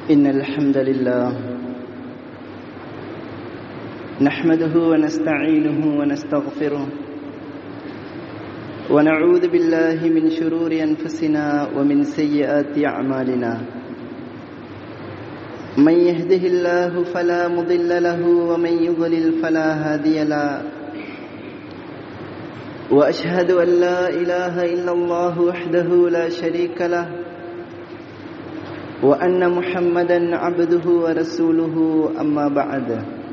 إن الحمد لله نحمده ونستعينه ونستغفره ونعوذ بالله من شرور أنفسنا ومن سيئات أعمالنا من يهده الله فلا مضل له ومن يضلل فلا هادي له وأشهد أن لا إله إلا الله وحده لا شريك له وأن محمدا عبده ورسوله أما بعد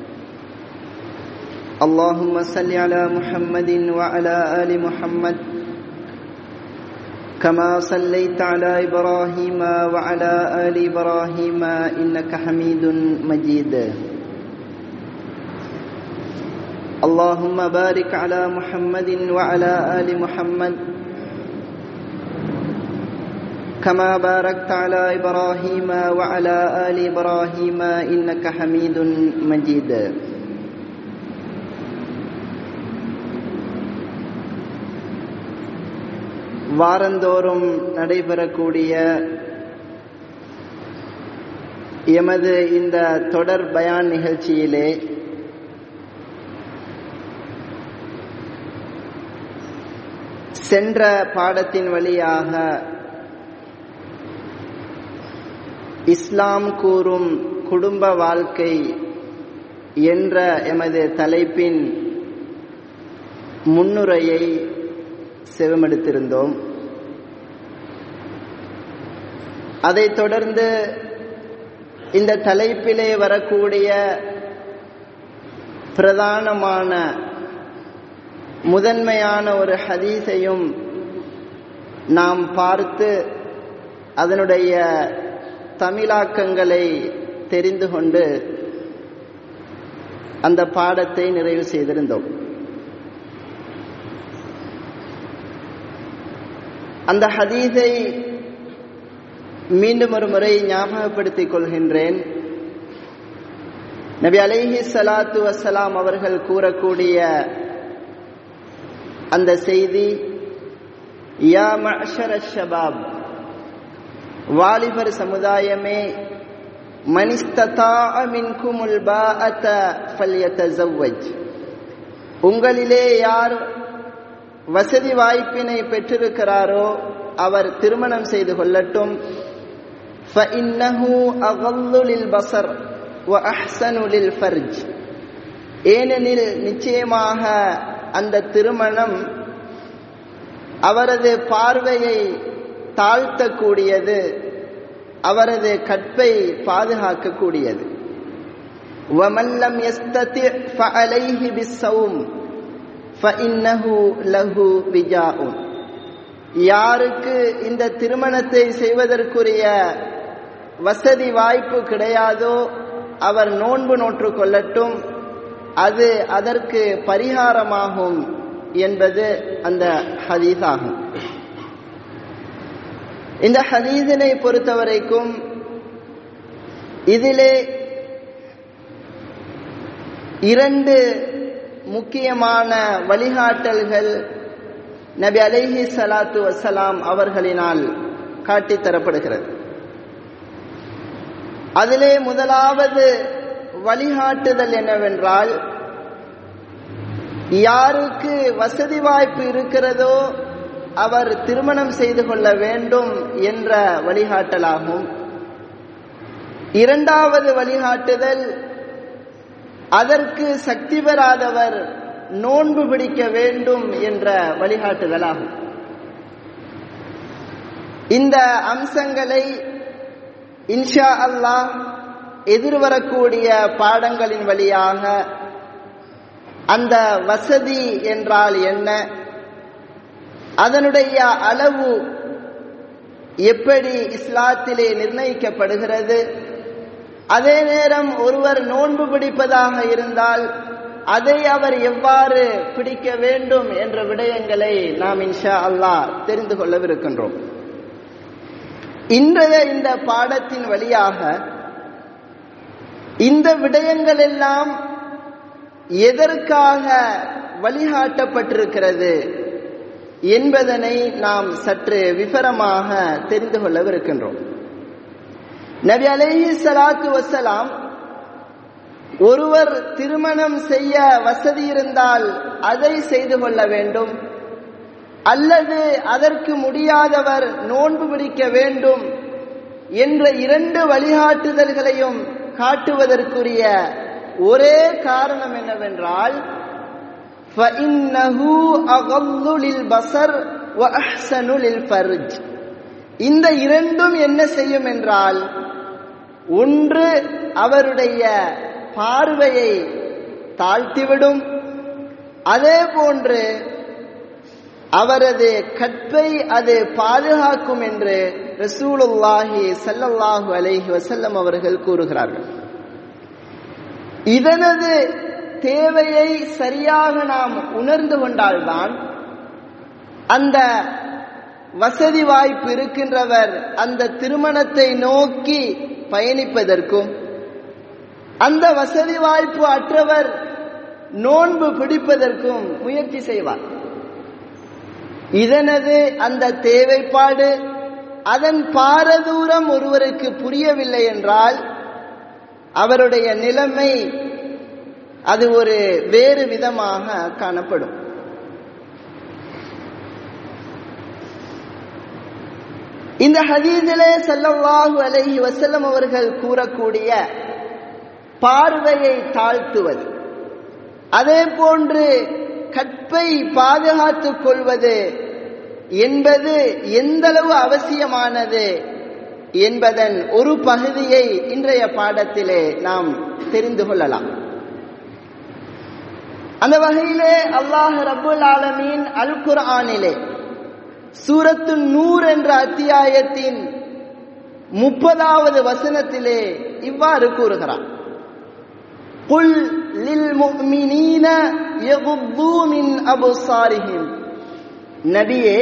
اللهم صل على محمد وعلى آل محمد كما صليت على إبراهيم وعلى آل إبراهيم إنك حميد مجيد اللهم بارك على محمد وعلى آل محمد كما باركت على إبراهيم وعلى آل إبراهيم إنك حميد مجيد வாரந்தோறும் நடைபெறக்கூடிய எமது இந்த தொடர் பயான் நிகழ்ச்சியிலே சென்ற பாடத்தின் வழியாக இஸ்லாம் கூறும் குடும்ப வாழ்க்கை என்ற எமது தலைப்பின் முன்னுரையை செவமெடுத்திருந்தோம் அதைத் தொடர்ந்து இந்த தலைப்பிலே வரக்கூடிய பிரதானமான முதன்மையான ஒரு ஹதீஸையும் நாம் பார்த்து அதனுடைய தமிழாக்கங்களை தெரிந்து கொண்டு அந்த பாடத்தை நிறைவு செய்திருந்தோம் அந்த ஹதீஸை மீண்டும் ஒரு முறை ஞாபகப்படுத்திக் கொள்கின்றேன் நபி அலைஹி சலாத்து வசலாம் அவர்கள் கூறக்கூடிய அந்த செய்தி யா மஷர ஷபாப் வாலிபர் சமுதாயமே மனிஸ்ததா மின்குமுல் பாஅத ஃபல்யதஸவ்வஜ் உங்களிலே யார் வசதி வாய்ப்பினை பெற்றிருக்கிறாரோ அவர் திருமணம் செய்து கொள்ளட்டும் فإنه أغض للبصر وأحسن للفرج ஏனெனில் நிச்சயமாக அந்த திருமணம் அவரது பார்வையை தாழ்த்தக்கூடியது அவரது கற்பை பாதுகாக்கக்கூடியது وَمَنْ يَسْتَطِعْ فَعَلَيْهِ بِالصَّوْمِ فَإِنَّهُ لَهُ وِجَاءٌ யாருக்கு இந்த திருமணத்தை செய்வதற்குரிய வசதி வாய்ப்பு கிடையாதோ அவர் நோன்பு நோற்று கொள்ளட்டும் அது அதற்கு பரிகாரமாகும் என்பது அந்த ஹதீஸ் ஆகும் இந்த ஹதீஸினை பொறுத்தவரைக்கும் இதிலே இரண்டு முக்கியமான வழிகாட்டல்கள் நபி அலைஹி சலாத்து வசலாம் அவர்களினால் காட்டித்தரப்படுகிறது அதிலே முதலாவது வழிகாட்டுதல் என்னவென்றால் யாருக்கு வசதி வாய்ப்பு இருக்கிறதோ அவர் திருமணம் செய்து கொள்ள வேண்டும் என்ற வழிகாட்டலாகும் இரண்டாவது வழிகாட்டுதல் அதற்கு சக்தி பெறாதவர் நோன்பு பிடிக்க வேண்டும் என்ற வழிகாட்டுதலாகும் இந்த அம்சங்களை இன்ஷா அல்லாஹ் எதிர்வரக்கூடிய பாடங்களின் வழியாக அந்த வசதி என்றால் என்ன அதனுடைய அளவு எப்படி இஸ்லாத்திலே நிர்ணயிக்கப்படுகிறது அதே நேரம் ஒருவர் நோன்பு பிடிப்பதாக இருந்தால் அதை அவர் எவ்வாறு பிடிக்க வேண்டும் என்ற விடயங்களை நாம் இன்ஷா அல்லாஹ் தெரிந்து கொள்ளவிருக்கின்றோம் இன்றைய இந்த பாடத்தின் வழியாக இந்த விடயங்கள் எல்லாம் எதற்காக வழிகாட்டப்பட்டிருக்கிறது என்பதனை நாம் சற்று விவரமாக தெரிந்து கொள்ளவிருக்கின்றோம் நபி அலைஹி ஸலாத்து வஸலாம் ஒருவர் திருமணம் செய்ய வசதி இருந்தால் அதை செய்து கொள்ள வேண்டும் அல்லது அதற்கு முடியாதவர் நோன்பு பிடிக்க வேண்டும் என்ற இரண்டு வழிகாட்டுதல்களையும் காட்டுவதற்குரிய ஒரே காரணம் என்னவென்றால் فَإِنَّهُ أَغَضُّ لِلْبَصَرِ وَأَحْسَنُ لِلْفَرْجِ இந்த இரண்டும் என்ன செய்யும் என்றால் ஒன்று அவருடைய பார்வையை தாழ்த்திவிடும் அதே போன்று அவரது கற்பை அது பாதுகாக்கும் என்று ரசூலுல்லாஹி ஸல்லல்லாஹு அலைஹி வஸல்லம் அவர்கள் கூறுகிறார்கள் இதனது தேவையை சரியாக நாம் உணர்ந்து கொண்டால்தான் அந்த வசதி வாய்ப்பு இருக்கின்றவர் அந்த திருமணத்தை நோக்கி பயணிப்பதற்கும் அந்த வசதி வாய்ப்பு அற்றவர் நோன்பு பிடிப்பதற்கும் முயற்சி செய்வார் இதனது அந்த தேவைப்பாடு அதன் பாரதூரம் ஒருவருக்கு புரியவில்லை என்றால் அவருடைய நிலைமை அது ஒரு வேறு விதமாக காணப்படும் இந்த ஹதீதிலே ஸல்லல்லாஹு அலைஹி வஸல்லம் அவர்கள் கூறக்கூடிய பார்வையை தாழ்த்துவது அதே போன்று கற்பை பாதுகாத்துக் கொள்வது என்பது எந்தளவு அவசியமானது என்பதன் ஒரு பகுதியை இன்றைய பாடத்திலே நாம் தெரிந்து கொள்ளலாம் அந்த வகையிலே அல்லாஹ் ரப்புல் ஆலமீன் அல் குர்ஆனிலே சூரத்து நூர் என்ற அத்தியாயத்தின் முப்பதாவது வசனத்திலே இவ்வாறு கூறுகிறான் குல் லில் முஃமினீன யகுது மின் அபுசாரிஹிம் நபியே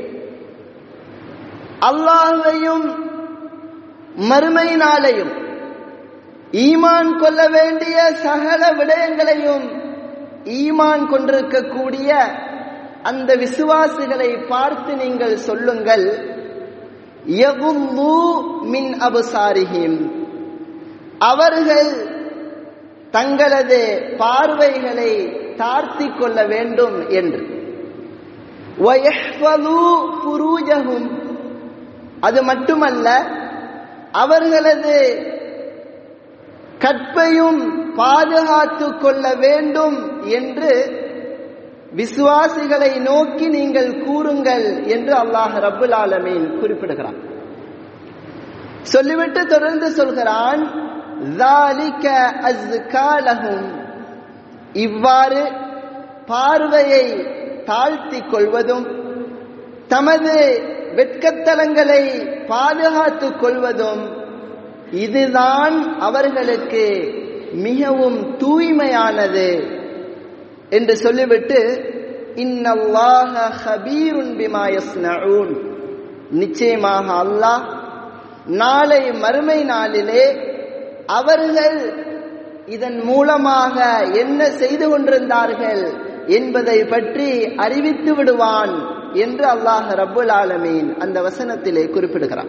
அல்லாஹ்வையும் மறுமை நாளையும் ஈமான் கொள்ள வேண்டிய சகல விடயங்களையும் ஈமான் கொண்டிருக்கக்கூடிய அந்த விசுவாசிகளை பார்த்து நீங்கள் சொல்லுங்கள் யகுல்லு மின் அபுசாரிஹிம் அவர்கள் தங்களது பார்வைகளை தார்த்திக் கொள்ள வேண்டும் என்று வயஹ்ஃபலு ஃபுரூஜஹும் அது மட்டுமல்ல அவர்களது கற்பையும் பாதுகாத்துக் கொள்ள வேண்டும் என்று விசுவாசிகளை நோக்கி நீங்கள் கூறுங்கள் என்று அல்லாஹ் ரப்புல் ஆலமீன் குறிப்பிடுகிறான் சொல்லிவிட்டு தொடர்ந்து சொல்கிறான் ذَلِكَ أَزْكَى لَهُمْ இவ்வாறு பார்வையை தாழ்த்திக் கொள்வதும் தமது வெட்கத்தலங்களை பாதுகாத்துக் கொள்வதும் இதுதான் அவர்களுக்கு மிகவும் தூய்மையானது என்று சொல்லிவிட்டு இன்னல்லாஹ ஹபீருன் பிமா யஸ்னஊன் நிச்சயமாக அல்லாஹ் நாளை மறுமை நாளிலே அவர்கள் இதன் மூலமாக என்ன செய்து கொண்டிருந்தார்கள் என்பதை பற்றி அறிவித்து விடுவான் என்று அல்லாஹ் ரப்புல் ஆலமீன் அந்த வசனத்திலே குறிப்பிடுகிறான்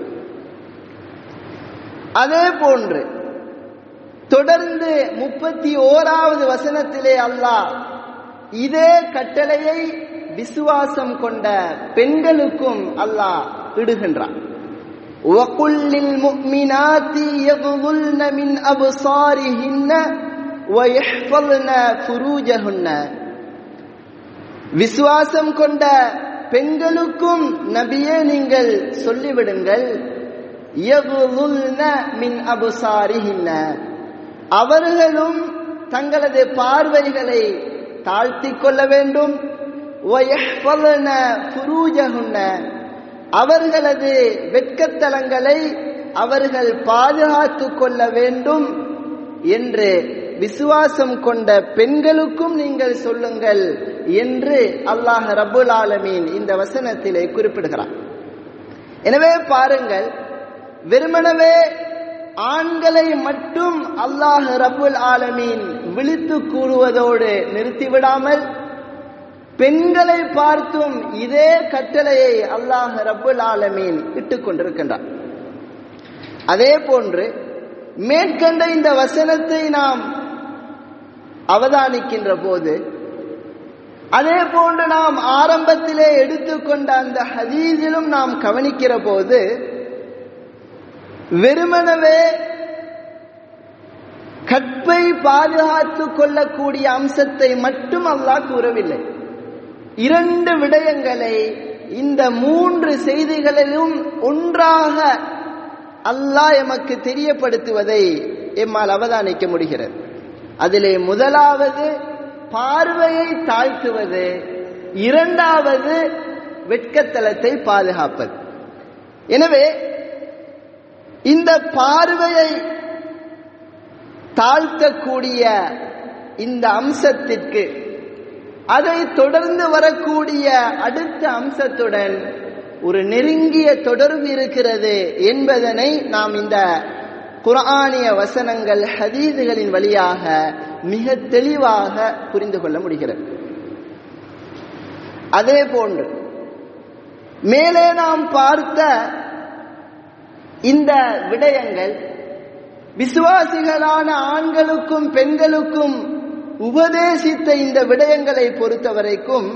அதே போன்று தொடர்ந்து முப்பத்தி ஓராவது வசனத்திலே அல்லாஹ் இதே கட்டளையை விசுவாசம் கொண்ட பெண்களுக்கும் அல்லாஹ் இடுகின்றான் وَقُلْ لِلْمُؤْمِنَاتِ يَغْضُضْنَ مِنْ أَبْصَارِهِنَّ وَيَحْفَظْنَ فُرُوجَهُنَّ விசுவாசம் கொண்ட பெண்களுக்கும் நபியே நீங்கள் சொல்லிவிடுங்கள் யகுலுல்ன மின் அபுசாரிஹின்ன அவர்களும் தங்களது பார்வைகளை தாழ்த்திக் கொள்ள வேண்டும் வயஹ்ஃபல்ன ஃபுரூஜஹுன்ன அவர்களது வெட்கத்தலங்களை அவர்கள் பாதுகாத்துக் கொள்ள வேண்டும் என்று விசுவாசம் கொண்ட பெண்களுக்கும் நீங்கள் சொல்லுங்கள் என்று அல்லாஹ் ரபுல் ஆலமீன் இந்த வசனத்திலே குறிப்பிடுகிறார் எனவே பாருங்கள் வெறுமனவே ஆண்களை மட்டும் அல்லாஹ் ரபுல் ஆலமீன் விழித்து கூறுவதோடு நிறுத்திவிடாமல் பெண்களை பார்த்தும் இதே கட்டளையை அல்லாஹ் ரபுல் ஆலமீன் இட்டுக் கொண்டிருக்கின்றார் அதே போன்று மேற்கண்ட இந்த வசனத்தை நாம் அவதானிக்கின்ற போது அதே போன்று நாம் ஆரம்பத்திலே எடுத்துக்கொண்ட அந்த ஹதீஸிலும் நாம் கவனிக்கிற போது வெறுமனவே கற்பை பாதுகாத்துக் கொள்ளக்கூடிய அம்சத்தை மட்டும் அல்லாஹ் கூறவில்லை இரண்டு விடயங்களை இந்த மூன்று செய்திகளிலும் ஒன்றாக அல்லாஹ் எமக்கு தெரியப்படுத்துவதை எம்மால் அவதானிக்க முடிகிறது அதிலே முதலாவது பார்வையை தாழ்த்துவது இரண்டாவது வெட்கத்தலத்தை பாதுகாப்பது எனவே இந்த பார்வையை தாழ்த்தக்கூடிய இந்த அம்சத்திற்கு அதை தொடர்ந்து வரக்கூடிய அடுத்த அம்சத்துடன் ஒரு நெருங்கிய தொடர்பு இருக்கிறது என்பதனை நாம் இந்த குரானிய வசனங்கள் ஹதீதுகளின் வழியாக மிக தெளிவாக புரிந்து கொள்ள முடிகிறது அதே போன்று மேலே நாம் பார்த்த இந்த விடயங்கள் விசுவாசிகளான ஆண்களுக்கும் பெண்களுக்கும் உபதேசித்த இந்த விடயங்களை பொறுத்தவரைக்கும்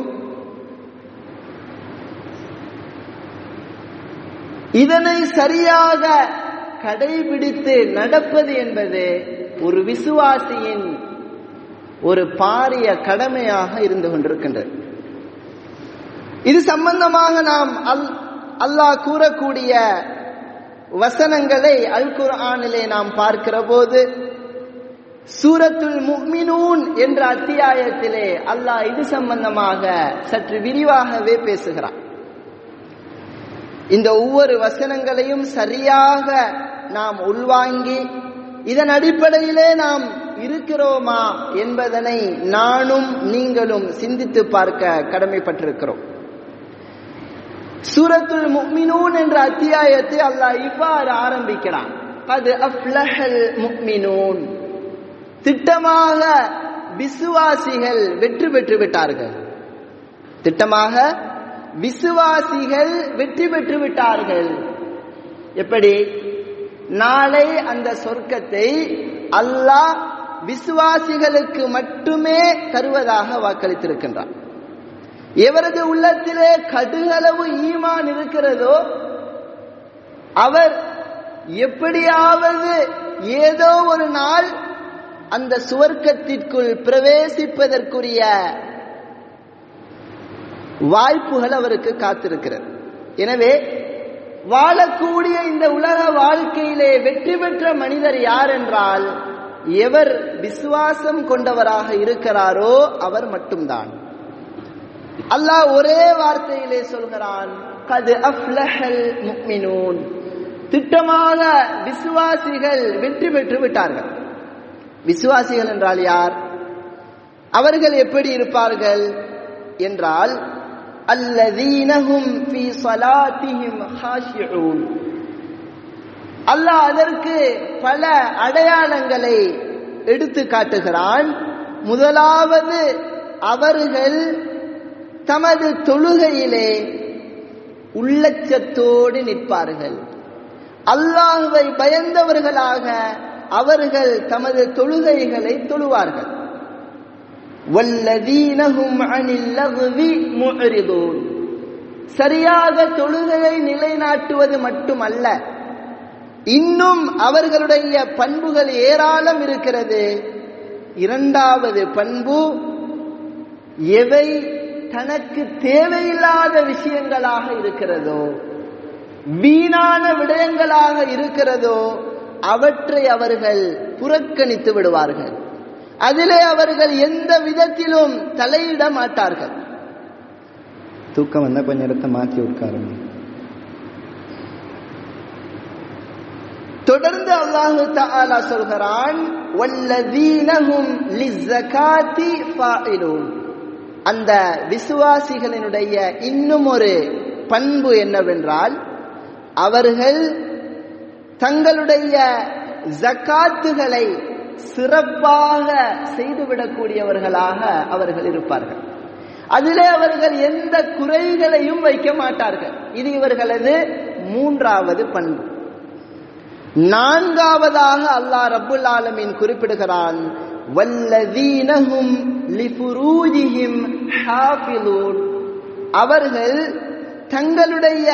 இதனை சரியாக கடைபிடித்து நடப்பது என்பது ஒரு விசுவாசியின் ஒரு பாரிய கடமையாக இருந்து கொண்டிருக்கின்றது இது சம்பந்தமாக நாம் அல் அல்லாஹ் கூறக்கூடிய வசனங்களை அல் குர்ஆனிலே நாம் பார்க்கிற போது சூரத்துல் முக்மினூன் என்ற அத்தியாயத்திலே அல்லாஹ் இது சம்பந்தமாக சற்று விரிவாகவே பேசுகிறான் இந்த ஒவ்வொரு வசனங்களையும் சரியாக நாம் உள்வாங்கி இதன் அடிப்படையிலே நாம் இருக்கிறோமா என்பதனை நானும் நீங்களும் சிந்தித்து பார்க்க கடமைப்பட்டிருக்கிறோம் சூரத்துல் முக்மினூன் என்ற அத்தியாயத்தை அல்லாஹ் இவ்வாறு ஆரம்பிக்கிறான் அது அஃப்லஹல் முக்மினூன் திட்டமாக விசுவாசிகள் வெற்றி பெற்று விட்டார்கள் திட்டமாக விசுவாசிகள் வெற்றி பெற்று விட்டார்கள் எப்படி நாளை அந்த சொர்க்கத்தை அல்லாஹ் விசுவாசிகளுக்கு மட்டுமே தருவதாக வாக்களித்திருக்கின்றான் எவரது உள்ளத்திலே கடுகளவு ஈமான் இருக்கிறதோ அவர் எப்படியாவது ஏதோ ஒரு நாள் அந்த சுவர்க்கத்திற்குள் பிரவேசிப்பதற்குரிய வாய்ப்புகள் அவருக்கு காத்திருக்கிறது எனவே வாழக்கூடிய இந்த உலக வாழ்க்கையிலே வெற்றி பெற்ற மனிதர் யார் என்றால் எவர் விசுவாசம் கொண்டவராக இருக்கிறாரோ அவர் மட்டும்தான் அல்லாஹ் ஒரே வார்த்தையிலே சொல்கிறான் கது அஃப்லஹல் முக்மினூன் திட்டமாக விசுவாசிகள் வெற்றி பெற்று விட்டார்கள் விசுவாசிகள் என்றால் யார் அவர்கள் எப்படி இருப்பார்கள் என்றால் அல்லதீனஹும் ஃபீ ஸலாத்திஹிம் ஹாஷிஊன் அல்லாஹ் அதற்கு பல அடையாளங்களை எடுத்து காட்டுகிறான் முதலாவது அவர்கள் தமது தொழுகையிலே உள்ளச்சத்தோடு நிற்பார்கள் அல்லாஹுவை பயந்தவர்களாக அவர்கள் தமது தொழுகைகளை தொழுவார்கள் வல்லதீனஹும் அனில் லகுவி முஅரிதூன் சரியாக தொழுகையை நிலைநாட்டுவது மட்டுமல்ல இன்னும் அவர்களுடைய பண்புகள் ஏராளம் இருக்கிறது இரண்டாவது பண்பு எவை தனக்கு தேவையில்லாத விஷயங்களாக இருக்கிறதோ வீணான விடயங்களாக இருக்கிறதோ அவற்றை அவர்கள் புறக்கணித்து விடுவார்கள் அதிலே அவர்கள் எந்த விதத்திலும் தலையிட மாட்டார்கள் தூக்கம் வந்தா கொஞ்ச நேரத்தை மாற்றி உட்காருங்க தொடர்ந்து அல்லாஹு தஆலா சொல்கிறான் வல்லதீனஹும் லிஸ்ஸகாத்தி ஃபாயிலூன் அந்த விசுவாசிகளினுடைய இன்னும் ஒரு பண்பு என்னவென்றால் அவர்கள் தங்களுடைய ஜக்காத்துகளை சிறப்பாக செய்துவிடக்கூடியவர்களாக அவர்கள் இருப்பார்கள் அதிலே அவர்கள் எந்த குறைகளையும் வைக்க மாட்டார்கள் இது இவர்களது மூன்றாவது பண்பு நான்காவதாக அல்லாஹ் ரப்புல் ஆலமீன் குறிப்பிடுகிறான் வல்லதீனஹும் லிஃபுரூஜிஹிம் ஹாஃபிலூன் அவர்கள் தங்களுடைய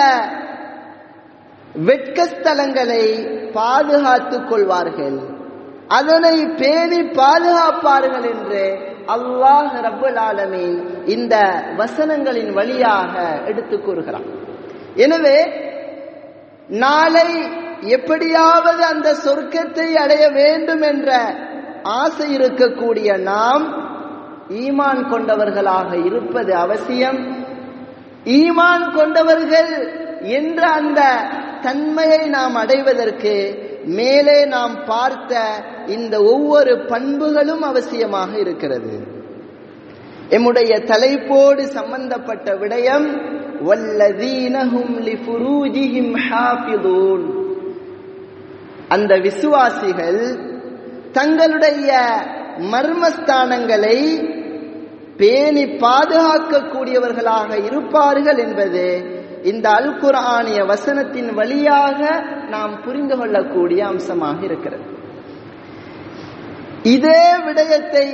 வெட்கஸ்தலங்களை பாதுகாத்துக் கொள்வார்கள் அதனை பேணி பாதுகாப்பார்கள் என்று அல்லாஹ் ரப்புல் ஆலமீன் இந்த வசனங்களின் வழியாக எடுத்துக் கூறுகிறான் எனவே நாளை எப்படியாவது அந்த சொர்க்கத்தை அடைய வேண்டும் என்ற ஆசை இருக்கக்கூடிய நாம் ஈமான் கொண்டவர்களாக இருப்பது அவசியம் ஈமான் கொண்டவர்கள் என்ற அந்த தன்மையை நாம் அடைவதற்கு மேலே நாம் பார்த்த இந்த ஒவ்வொரு பண்புகளும் அவசியமாக இருக்கிறது எம்முடைய தலைப்போடு சம்பந்தப்பட்ட விடயம் வல்லதீனஹும் லிஃபுரூஜிஹிம் ஹாஃபிதூன் அந்த விசுவாசிகள் தங்களுடைய மர்மஸ்தானங்களை பேணி பாதுகாக்கக்கூடியவர்களாக இருப்பார்கள் என்பது இந்த அல் குர்ஆனிய வசனத்தின் வழியாக நாம் புரிந்து கொள்ளக்கூடிய அம்சமாக இருக்கிறது இதே விடயத்தை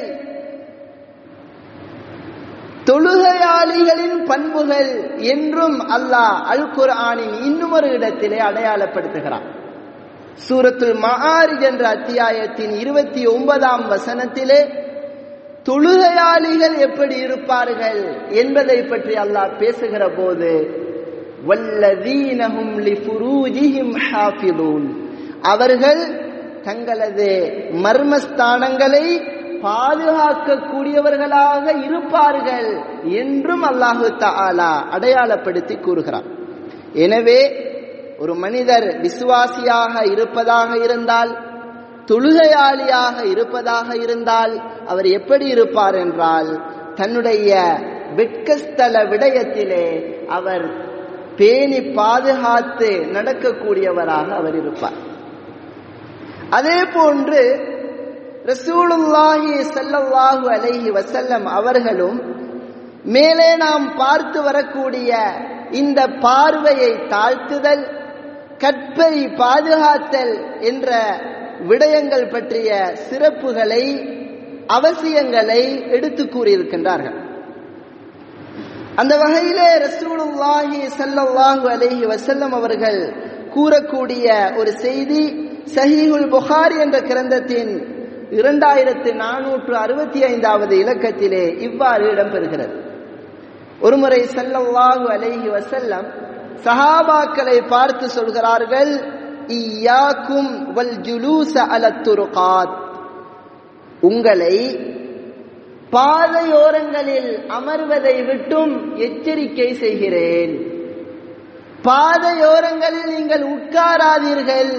தொழுகையாளிகளின் பண்புகள் என்றும் அல்லாஹ் அல் குர்ஆனின் இன்னும் ஒரு இடத்திலே அடையாளப்படுத்துகிறான் சூரத்துல் மஆரிஜ் என்ற அத்தியாயத்தின் இருபத்தி ஒன்பதாம் வசனத்திலே தொழுகையாளிகள் எப்படி இருப்பார்கள் என்பதை பற்றி அல்லாஹ் பேசுகிற போது வல்லதீனஹும் லிஃபுரூஜிஹிம் ஹாஃபிதூன் அவர்கள் தங்களது மர்மஸ்தானங்களை பாதுகாக்கக்கூடியவர்களாக இருப்பார்கள் என்றும் அல்லாஹு தஆலா அடையாளப்படுத்தி கூறுகிறார் எனவே ஒரு மனிதர் விசுவாசியாக இருப்பதாக இருந்தால் தொழுகையாளியாக இருப்பதாக இருந்தால் அவர் எப்படி இருப்பார் என்றால் தன்னுடைய வெட்கஸ்தல விடயத்திலே அவர் பேணி பாதுகாத்து நடக்கக்கூடியவராக அவர் இருப்பார் அதே போன்று ரசூலுல்லாஹி ஸல்லல்லாஹு அலைஹி வஸல்லம் அவர்களும் மேலே நாம் பார்த்து வரக்கூடிய இந்த பார்வையை தாழ்த்துதல் கற்பை பாதுகாத்தல் என்ற விடயங்கள் பற்றிய சிறப்புகளை அவசியங்களை எடுத்து கூறியிருக்கின்றார்கள் அந்த வகையிலே ரசூலுல்லாஹி ஸல்லல்லாஹு அலைஹி வஸல்லம் அவர்கள் கூறக்கூடிய ஒரு செய்தி சஹீஹுல் புகாரி என்ற கிரந்தத்தின் இரண்டாயிரத்து நானூற்று அறுபத்தி ஐந்தாவது இலக்கத்திலே இவ்வாறு இடம்பெறுகிறது ஒருமுறை ஸல்லல்லாஹு அலைஹி வஸல்லம் சஹாபாக்களை பார்த்து சொல்கிறார்கள் இய்யாக்கும் வல் ஜுலூஸ அலத் துருகாத் உங்களை பாதையோரங்களில் அமர்வதை விட்டும் எச்சரிக்கை செய்கிறேன் பாதையோரங்களில் நீங்கள் உட்காராதீர்கள்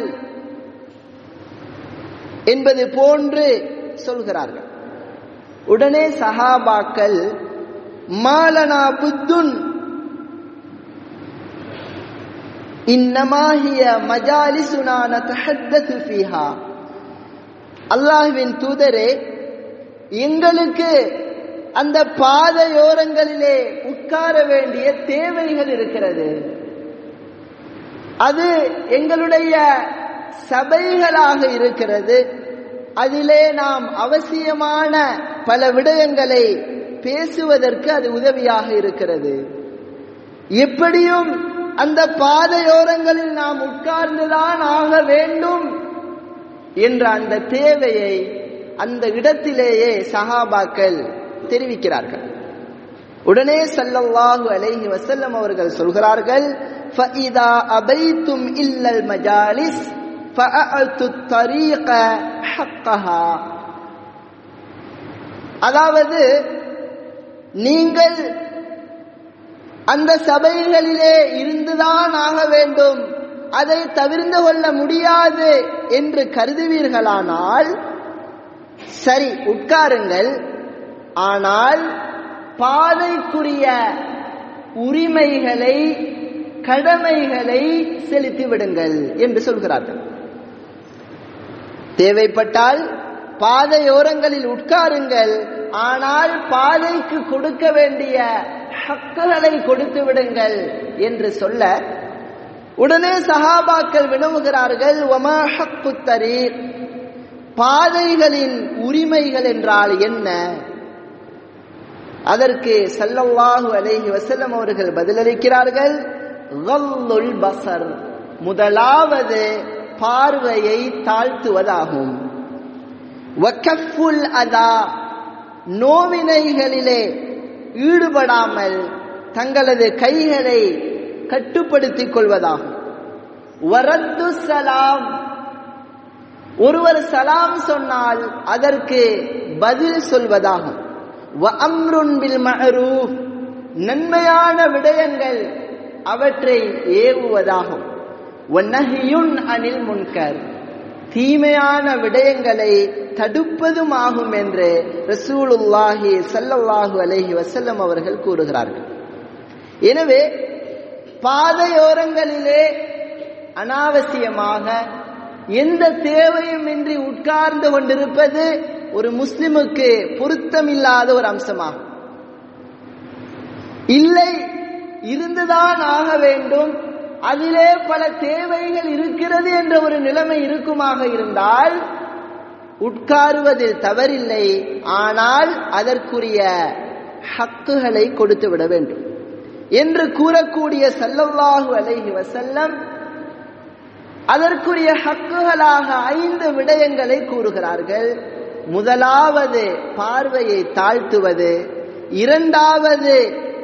என்பது போன்று சொல்கிறார்கள் உடனே சஹாபாக்கள் மாலனா புத்துன் இன்னமாகிய மஜாலிசுனா நதஹத்தது ஃபீஹா அல்லாஹ்வின் தூதரே எங்களுக்கு அந்த பாதையோரங்களிலே உட்கார வேண்டிய தேவைகள் இருக்கிறது அது எங்களுடைய சபைகளாக இருக்கிறது அதிலே நாம் அவசியமான பல விடயங்களை பேசுவதற்கு அது உதவியாக இருக்கிறது எப்படியும் அந்த பாதையோரங்களில் நாம் உட்கார்ந்துதான் ஆக வேண்டும் என்ற அந்த தேவையை அந்த இடத்திலேயே சஹாபாக்கள் தெரிவிக்கிறார்கள் உடனே சல்லல்லாஹு அலைஹி வஸல்லம் அவர்கள் சொல்கிறார்கள் ஃபஇதா அபைத்தும் இல்லல் மஜாலிஸ் ஃபஅஅத்து தரீக ஹக்கஹா அதாவது நீங்கள் அந்த சபைகளிலே இருந்துதான் ஆக வேண்டும் அதை தவிர்ந்து கொள்ள முடியாது என்று கருதுவீர்களானால் சரி உட்காருங்கள் ஆனால் பாதைக்குரிய உரிமைகளை கடமைகளை செலுத்தி விடுங்கள் என்று சொல்கிறார்கள் தேவைப்பட்டால் பாதையோரங்களில் உட்காருங்கள் ஆனால் பாதைக்கு கொடுக்க வேண்டிய ஹக்குகளை கொடுத்து விடுங்கள் என்று சொல்ல உடனே சஹாபாக்கள் வினவுகிறார்கள் ஒமா ஹக்கு தரீர் பாதைகளின் உரிமைகள் என்றால் என்ன அதற்கு சல்லல்லாஹு அலைஹி வஸல்லம் அவர்கள் பதிலளிக்கிறார்கள் கல்லுல் பசர் முதலாவது பார்வையை தாழ்த்துவதாகும் வக்கஃபுல் அதா நோவினைகளிலே ஈடுபடாமல் தங்களது கைகளை கட்டுப்படுத்திக் கொள்வதாகும் வரத்து சலாம் ஒருவர் சலாம் சொன்னால் அதற்கு பதில் சொல்வதாகும் வஅம்ருன் பில் மஅரூஃப் நன்மையான விடயங்கள் அவற்றை ஏவுவதாகும் வன்னஹியுன் அனில் முன்கர் தீமையான விடயங்களை தடுப்பதுமாகும் என்று ரசூலுல்லாஹி ஸல்லல்லாஹு அலைஹி வஸல்லம் அவர்கள் கூறுகிறார்கள் எனவே பாதையோரங்களிலே அனாவசியமாக எந்த தேவையும் இன்றி உட்கார்ந்து கொண்டிருப்பது ஒரு முஸ்லிமுக்கு பொருத்தமில்லாத ஒரு அம்சமாகும் இல்லை இருந்துதான் ஆக வேண்டும் அதிலே பல தேவைகள் இருக்கிறது என்ற ஒரு நிலைமை இருக்குமாக இருந்தால் உட்காருவதில் தவறில்லை ஆனால் அதற்குரிய ஹக்குகளை கொடுத்து விட வேண்டும் என்று கூறக்கூடிய சல்லல்லாஹு அலைஹி வசல்லம் அதற்குரிய ஹக்குகளாக ஐந்து விடயங்களை கூறுகிறார்கள் முதலாவது பார்வையை தாழ்த்துவது இரண்டாவது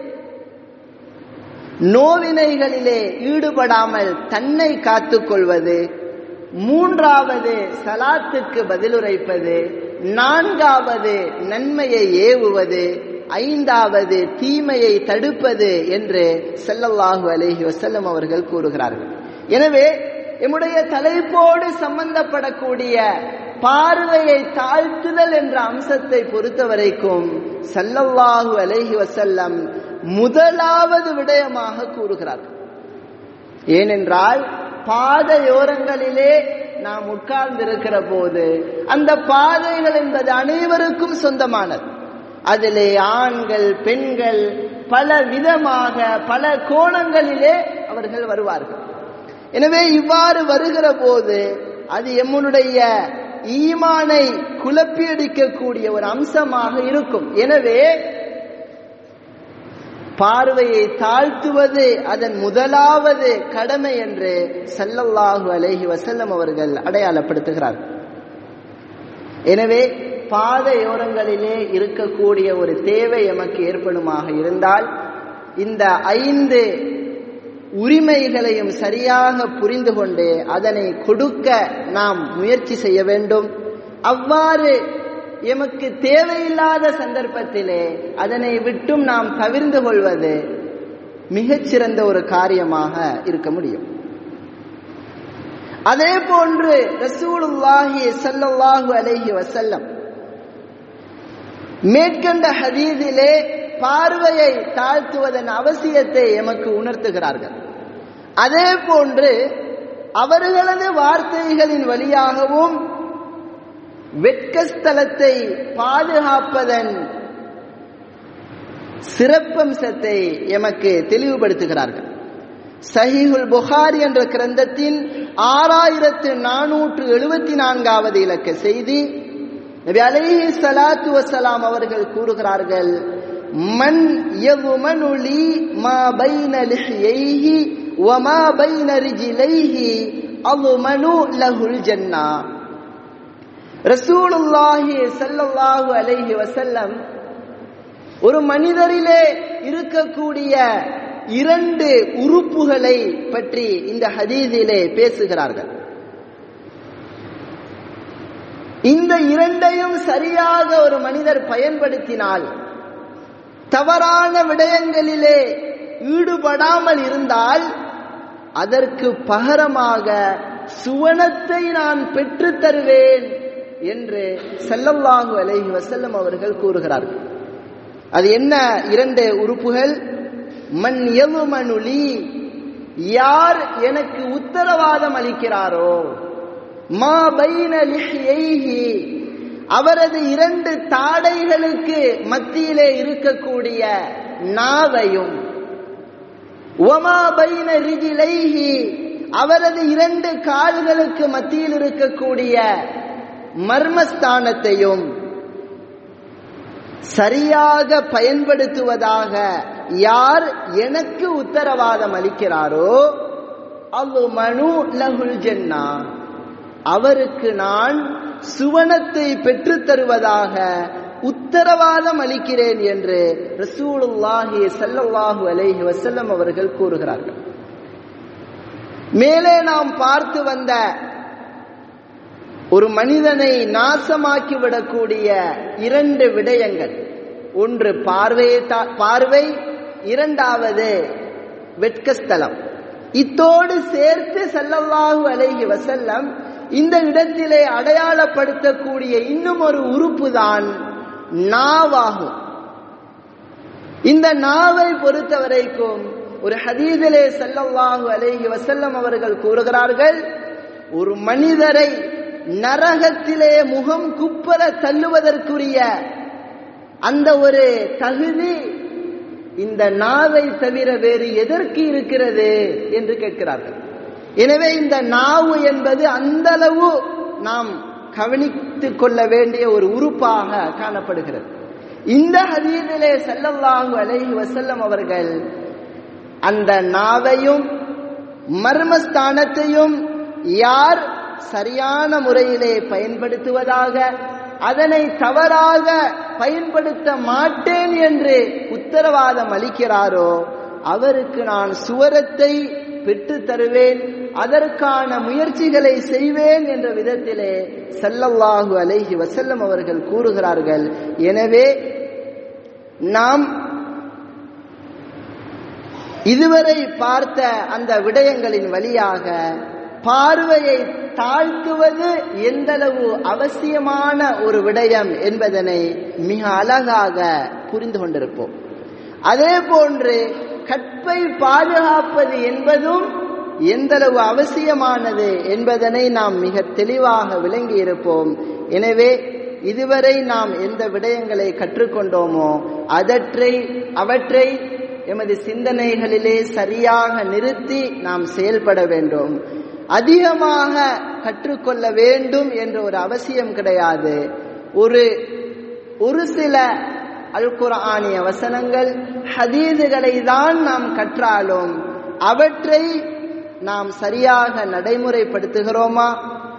நோவினைகளிலே ஈடுபடாமல் தன்னை காத்துக்கொள்வது மூன்றாவது சலாத்துக்கு பதிலுரைப்பது நான்காவது நன்மையை ஏவுவது ஐந்தாவது தீமையை தடுப்பது என்று செல்லல்லாஹு அலைஹி வசல்லம் அவர்கள் கூறுகிறார்கள் எனவே எம்முடைய தலைப்போடு சம்பந்தப்படக்கூடிய பார்வையை தாழ்த்துதல் என்ற அம்சத்தை பொறுத்த வரைக்கும் சல்லல்லாஹு அலைஹி வசல்லம் முதலாவது விடயமாக கூறுகிறார்கள் ஏனென்றால் பாதையோரங்களிலே நாம் உட்கார்ந்திருக்கிற போது அந்த பாதைகள் என்பது அனைவருக்கும் சொந்தமானது அதிலே ஆண்கள் பெண்கள் பல விதமாக பல கோணங்களிலே அவர்கள் வருவார்கள் எனவே இவ்வாறு வருகிற போது அது எம்முடைய ஈமானை குழப்பியடிக்கக்கூடிய ஒரு அம்சமாக இருக்கும் எனவே பார்வையை தாழ்த்துவது அதன் முதலாவது கடமை என்று சல்லல்லாஹு அலைஹி வசல்லம் அவர்கள் அடையாளப்படுத்துகிறார் எனவே பாதையோரங்களிலே இருக்கக்கூடிய ஒரு தேவை எமக்கு ஏற்படுமாக இருந்தால் இந்த ஐந்து உரிமைகளையும் சரியாக புரிந்து கொண்டு அதனை கொடுக்க நாம் முயற்சி செய்ய வேண்டும் அவ்வாறு எமக்கு தேவையில்லாத சந்தர்ப்பத்திலே அதனை விட்டும் நாம் தவிர்ந்து கொள்வது மிகச்சிறந்த ஒரு காரியமாக இருக்க முடியும் அதே போன்று ரசூலுல்லாஹி ஸல்லல்லாஹு அலைஹி வஸல்லம் மேற்கண்ட ஹதீதிலே பார்வையை தாழ்த்துவதன் அவசியத்தை எமக்கு உணர்த்துகிறார்கள் அதே போன்று அவர்களது வார்த்தைகளின் வழியாகவும் வெட்கஸ்தலத்தை பாதுகாப்பதன் சிறப்பம்சத்தை எமக்கு தெளிவுபடுத்துகிறார்கள் சஹீஹுல் புகாரி என்ற கிரந்தத்தின் ஆறாயிரத்து நானூற்று எழுபத்தி நான்காவது இலக்க செய்தி நபி அலைஹி ஸலாத்து வஸலாம் அவர்கள் கூறுகிறார்கள் மன் யதுமனு லி மா பைன லிஹ்யைஹி வ மா பைன ரிஜிலைஹி அதுமனு லஹுல் ஜன்னா ரசூலுல்லாஹி ஸல்லல்லாஹு அலைஹி வஸல்லம் ஒரு மனிதரிலே இருக்கக்கூடிய இரண்டு உறுப்புகளை பற்றி இந்த ஹதீதிலே பேசுகிறார்கள் இந்த இரண்டையும் சரியாக ஒரு மனிதர் பயன்படுத்தினால் தவறான விடயங்களிலே ஈடுபடாமல் இருந்தால் அதற்கு பகரமாக சுவனத்தை நான் பெற்றுத் தருவேன் என்று செல்லல்லாஹு அலைஹி வசல்லம் அவர்கள் கூறுகிறார்கள் அது என்ன இரண்டு உறுப்புகள் மண் எவுமனுலி யார் எனக்கு உத்தரவாதம் அளிக்கிறாரோ மா பைன லிஹ்யைஹி அவரது இரண்டு தாடைகளுக்கு மத்தியிலே இருக்கக்கூடிய நாவையும் ஒமா பைன ரிஜிலைஹி அவரது இரண்டு கால்களுக்கு மத்தியில் இருக்கக்கூடிய மர்மஸ்தானத்தையும் சரியாக பயன்படுத்துவதாக யார் எனக்கு உத்தரவாதம் அளிக்கிறாரோ அவு மனு லகுல் ஜன்னா அவருக்கு நான் சுவனத்தை பெற்றுத் தருவதாக உத்தரவாதம் அளிக்கிறேன் என்று ரசூலுல்லாஹி ஸல்லல்லாஹு அலைஹி வஸல்லம் அவர்கள் கூறுகிறார்கள் மேலே நாம் பார்த்து வந்த ஒரு மனிதனை நாசமாக்கி விடக்கூடிய இரண்டு விடயங்கள் ஒன்று பார்வையை பார்வை இரண்டாவது வெட்கஸ்தலம் இத்தோடு சேர்த்து செல்லல்லாஹு அலைஹி வசல்லம் இந்த இடத்திலே அடையாளப்படுத்தக்கூடிய இன்னும் ஒரு உறுப்பு தான் நாவாகும் இந்த நாவை பொறுத்த வரைக்கும் ஒரு ஹதீதிலே செல்லல்லாஹு அலைஹி வசல்லம் அவர்கள் கூறுகிறார்கள் ஒரு மனிதரை நரகத்திலே முகம் குப்பர தள்ளுவதற்குரிய அந்த ஒரு தகுதி இந்த நாவை தவிர வேறு எதற்கு இருக்கிறது என்று கேட்கிறார்கள் எனவே இந்த நாவு என்பது அந்த அளவு நாம் கவனித்துக் கொள்ள வேண்டிய ஒரு உறுப்பாக காணப்படுகிறது இந்த ஹதீதிலே செல்லல்லாஹு அலைஹி வசல்லம் அவர்கள் அந்த நாவையும் மர்மஸ்தானத்தையும் யார் சரியான முறையிலே பயன்படுத்துவதாக அதனை தவறாக பயன்படுத்த மாட்டேன் என்று உத்தரவாதம் அளிக்கிறாரோ அவருக்கு நான் சுவரத்தை பெற்று தருவேன் அதற்கான முயற்சிகளை செய்வேன் என்ற விதத்திலே சல்லல்லாஹு அலைஹி வசல்லம் அவர்கள் கூறுகிறார்கள் எனவே நாம் இதுவரை பார்த்த அந்த விடயங்களின் வழியாக பார்வையை தாழ்த்துவது எந்தளவு அவசியமான ஒரு விடயம் என்பதனை மிக அழகாக புரிந்து கொண்டிருப்போம் அதே போன்று கற்பை பாதுகாப்பது என்பதும் எந்தளவு அவசியமானது என்பதனை நாம் மிக தெளிவாக விளங்கி இருப்போம் எனவே இதுவரை நாம் எந்த விடயங்களை கற்றுக்கொண்டோமோ அதற்றை அவற்றை எமது சிந்தனைகளிலே சரியாக நிறுத்தி நாம் செயல்பட வேண்டும் அதிகமாக கற்றுக்கொள்ள வேண்டும் என்ற ஒரு அவசியம் கிடையாது ஒரு ஒரு சில அல் குரானிய வசனங்கள் ஹதீதுகளை தான் நாம் கற்றாலும் அவற்றை நாம் சரியாக நடைமுறைப்படுத்துகிறோமா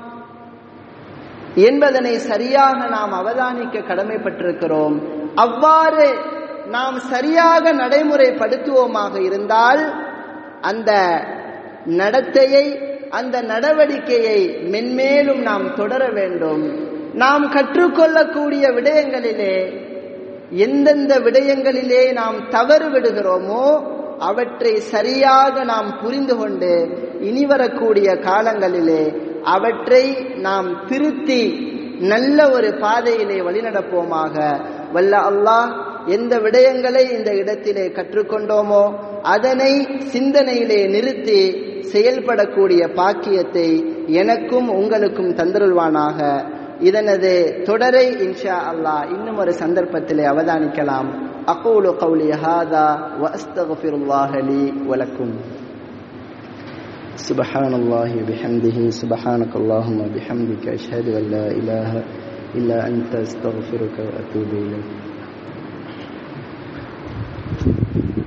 என்பதனை சரியாக நாம் அவதானிக்க கடமைப்பட்டிருக்கிறோம் அவ்வாறு நாம் சரியாக நடைமுறைப்படுத்துவோமாக இருந்தால் அந்த நடத்தையை அந்த நடவடிக்கையை மென்மேலும் நாம் தொடர வேண்டும் நாம் கற்றுக்கொள்ளக்கூடிய விடயங்களிலே எந்தெந்த விடயங்களிலே நாம் தவறு விடுகிறோமோ அவற்றை சரியாக நாம் புரிந்து கொண்டு இனி வரக்கூடிய காலங்களிலே அவற்றை நாம் திருத்தி நல்ல ஒரு பாதையிலே வழிநடப்போமாக வல்ல அல்லாஹ் எந்த விடயங்களை இந்த இடத்திலே கற்றுக்கொண்டோமோ அதனை சிந்தனையிலே நிறுத்தி செயல்படக்கூடிய பாக்கியத்தை எனக்கும் உங்களுக்கும் தந்தருள்வானாக இதனது தொடரை இன்ஷா அல்லாஹ் இன்னும் ஒரு சந்தர்ப்பத்திலே அவதானிக்கலாம் அகூலு கௌலி ஹாதா வ அஸ்தகுஃபிருல்லாஹ லி வலக்கும் سبحان الله وبحمده سبحانك اللهم وبحمدك أشهد أن لا إله إلا أنت أستغفرك وأتوب إليك